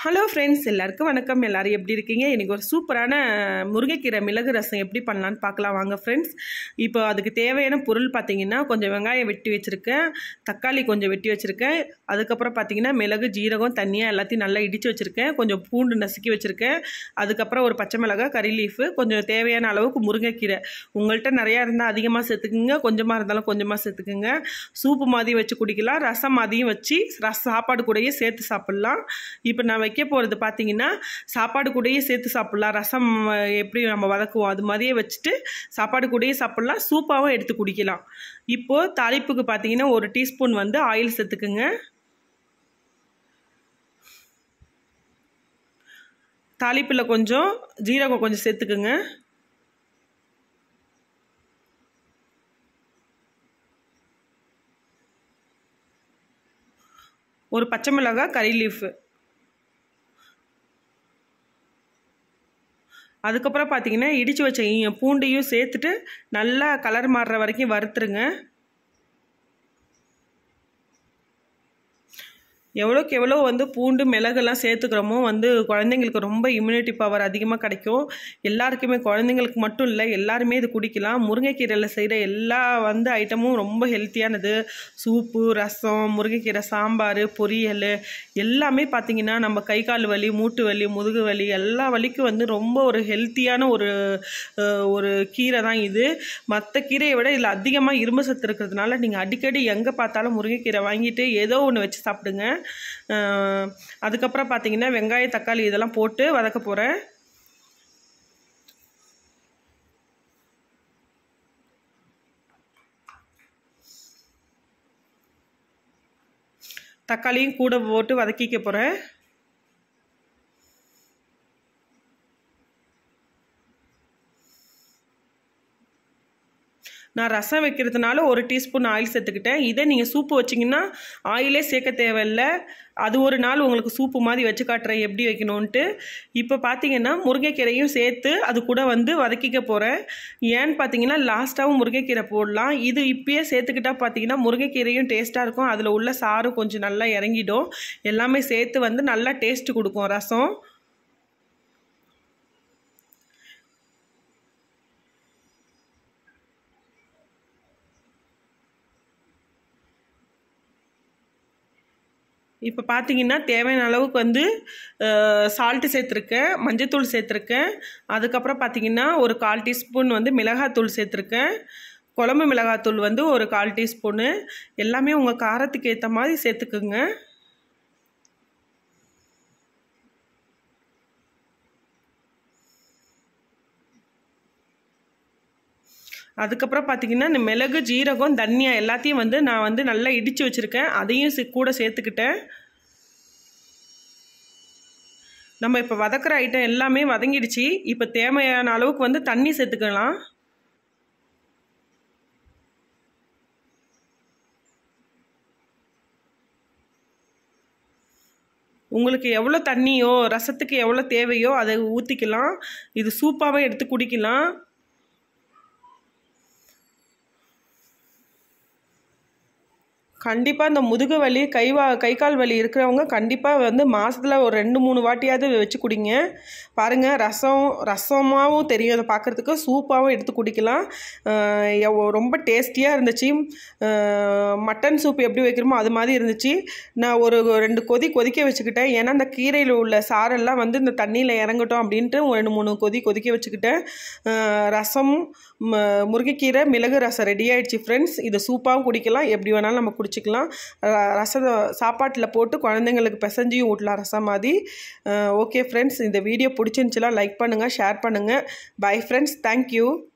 hello friends எல்லாருக்கும் வணக்கம் எல்லாரும் எப்படி இருக்கீங்க இன்றைக்கி ஒரு சூப்பரான முருங்கைக்கீரை மிளகு ரசம் எப்படி பண்ணலான்னு பார்க்கலாம் வாங்க ஃப்ரெண்ட்ஸ் இப்போ அதுக்கு தேவையான பொருள் பார்த்தீங்கன்னா கொஞ்சம் வெங்காயம் வெட்டி வச்சுருக்கேன் தக்காளி கொஞ்சம் வெட்டி வச்சுருக்கேன் அதுக்கப்புறம் பார்த்தீங்கன்னா மிளகு ஜீரகம் தண்ணியாக எல்லாத்தையும் நல்லா இடித்து வச்சுருக்கேன் கொஞ்சம் பூண்டு நசுக்கி வச்சுருக்கேன் அதுக்கப்புறம் ஒரு பச்சை மிளகாய் கறி லீஃபு கொஞ்சம் தேவையான அளவுக்கு முருங்கைக்கீரை உங்கள்கிட்ட நிறையா இருந்தால் அதிகமாக சேர்த்துக்குங்க கொஞ்சமாக இருந்தாலும் கொஞ்சமாக சேர்த்துக்குங்க சூப்பு மாதிரி வச்சு குடிக்கலாம் ரசம் மாதிரியும் வச்சு ரச சாப்பாடு கூடயே சேர்த்து சாப்பிட்லாம் இப்போ நான் வைக்க போகிறது பார்த்தீங்கன்னா சாப்பாடு கூடயே சேர்த்து சாப்பிட்லாம் ரசம் அஹ், எப்படி நம்ம வதக்குவோம் அது மாதிரியே வச்சுட்டு சாப்பாடு கூடயே சாப்பிட்லாம் சூப்பாகவும் எடுத்து குடிக்கலாம் இப்போது தாளிப்புக்கு பார்த்தீங்கன்னா ஒரு டீஸ்பூன் வந்து ஆயில் சேர்த்துக்குங்க தாளிப்பில் கொஞ்சம் ஜீரகம் கொஞ்சம் சேர்த்துக்குங்க ஒரு பச்சை மிளகாய் கறி லீஃபு அதுக்கப்புறம் பார்த்தீங்கன்னா இடித்து வச்ச ஈ- பூண்டையும் சேர்த்துட்டு நல்லா கலர் மாறுற வரைக்கும் வறுத்துருங்க எவ்வளோக்கு எவ்வளோ வந்து பூண்டு மிளகெல்லாம் சேர்த்துக்கிறோமோ வந்து குழந்தைங்களுக்கு ரொம்ப இம்யூனிட்டி பவர் அதிகமாக கிடைக்கும் எல்லாருக்குமே குழந்தைங்களுக்கு மட்டும் இல்லை எல்லாருமே இது குடிக்கலாம் முருங்கைக்கீரையில் செய்கிற எல்லா வந்து ஐட்டமும் ரொம்ப ஹெல்த்தியானது சூப்பு ரசம் முருங்கைக்கீரை சாம்பார் பொரியல் எல்லாமே பார்த்தீங்கன்னா நம்ம கை கால் வலி மூட்டு வலி முதுகு வலி எல்லா வலிக்கும் வந்து ரொம்ப ஒரு ஹெல்த்தியான ஒரு அஹ், ஒரு கீரை தான் இது மற்ற கீரையை விட இதில் அதிகமாக இரும்பு சத்து இருக்கிறதுனால நீங்கள் அடிக்கடி எங்கே பார்த்தாலும் முருங்கைக்கீரை வாங்கிட்டு ஏதோ ஒன்று வச்சு சாப்பிடுங்க அஹ், அதுக்கப்புறம் பார்த்தீங்கன்னா வெங்காயம் தக்காளி இதெல்லாம் போட்டு வதக்க போகிறேன் தக்காளியும் கூட போட்டு வதக்கிக்க போகிறேன் நான் ரசம் வைக்கிறதுனால ஒரு டீஸ்பூன் ஆயில் சேர்த்துக்கிட்டேன் இதே நீங்கள் சூப்பு வச்சிங்கன்னா ஆயிலே சேர்க்க தேவையில்ல அது ஒரு நாள் உங்களுக்கு சூப்பு மாதிரி வச்சு காட்டுறேன் எப்படி வைக்கணுன்ட்டு இப்போ பார்த்தீங்கன்னா முருங்கைக்கீரையும் சேர்த்து அது கூட வந்து வதக்கிக்க போகிறேன் ஏன்னு பார்த்தீங்கன்னா லாஸ்ட்டாகவும் முருங்கைக்கீரை போடலாம் இது இப்பயே சேர்த்துக்கிட்டா பார்த்தீங்கன்னா முருங்கைக்கீரையும் டேஸ்ட்டாக இருக்கும் அதில் உள்ள சாறு கொஞ்சம் நல்லா இறங்கிடும் எல்லாமே சேர்த்து வந்து நல்லா டேஸ்ட் கொடுக்கும் ரசம் இப்போ பார்த்தீங்கன்னா தேவையான அளவுக்கு வந்து சால்ட்டு சேர்த்துருக்கேன் மஞ்சத்தூள் சேர்த்துருக்கேன் அதுக்கப்புறம் பார்த்தீங்கன்னா ஒரு கால் டீஸ்பூன் வந்து மிளகாத்தூள் சேர்த்துருக்கேன் குழம்பு மிளகாத்தூள் வந்து ஒரு கால் டீஸ்பூனு எல்லாமே உங்கள் காரத்துக்கு ஏற்ற மாதிரி சேர்த்துக்குங்க அதுக்கப்புறம் பார்த்தீங்கன்னா இந்த மிளகு ஜீரகம் தனியா எல்லாத்தையும் வந்து நான் வந்து நல்லா இடித்து வச்சுருக்கேன் அதையும் சே- கூட சேர்த்துக்கிட்டேன் நம்ம இப்போ வதக்குற ஐட்டம் எல்லாமே வதங்கிடுச்சு இப்போ தேவையான அளவுக்கு வந்து தண்ணி சேர்த்துக்கலாம் உங்களுக்கு எவ்வளோ தண்ணியோ ரசத்துக்கு எவ்வளோ தேவையோ அதை ஊற்றிக்கலாம் இது சூப்பாகவே எடுத்து குடிக்கலாம் கண்டிப்பாக இந்த முதுகு வலி கை வா கை கால் வலி இருக்கிறவங்க கண்டிப்பாக வந்து மாதத்தில் ஒரு ரெண்டு மூணு வாட்டியாவது வச்சு குடிங்க பாருங்கள் ரசம் ரசமாகவும் தெரியும் அதை பார்க்குறதுக்கு சூப்பாகவும் எடுத்து குடிக்கலாம் அஹ் எவ்வ- ரொம்ப டேஸ்டியாக இருந்துச்சு அஹ் மட்டன் சூப் எப்படி வைக்கிறோமோ அது மாதிரி இருந்துச்சு நான் ஒரு ரெண்டு கொதி கொதிக்க வச்சுக்கிட்டேன் ஏன்னா இந்த கீரையில் உள்ள சாரெல்லாம் வந்து இந்த தண்ணியில் இறங்கட்டும் அப்படின்ட்டு ஒரு ரெண்டு மூணு கொதி கொதிக்க வச்சுக்கிட்டேன் அஹ் ரசம் ம- முருங்கைக்கீரை மிளகு ரசம் ரெடி ஆயிடுச்சு ஃப்ரெண்ட்ஸ் இது சூப்பாகவும் குடிக்கலாம் எப்படி வேணாலும் நம்ம குடிச்சிக்கலாம் ர- ரசம் சாப்பாட்டில் போட்டு குழந்தைங்களுக்கு பிசைஞ்சியும் ஊட்டலாம் ரசம் மாதிரி ஓகே ஃப்ரெண்ட்ஸ் இந்த வீடியோ பிடிச்சிருந்துச்சுலாம் லைக் பண்ணுங்கள் ஷேர் பண்ணுங்கள் பை ஃப்ரெண்ட்ஸ் தேங்க்யூ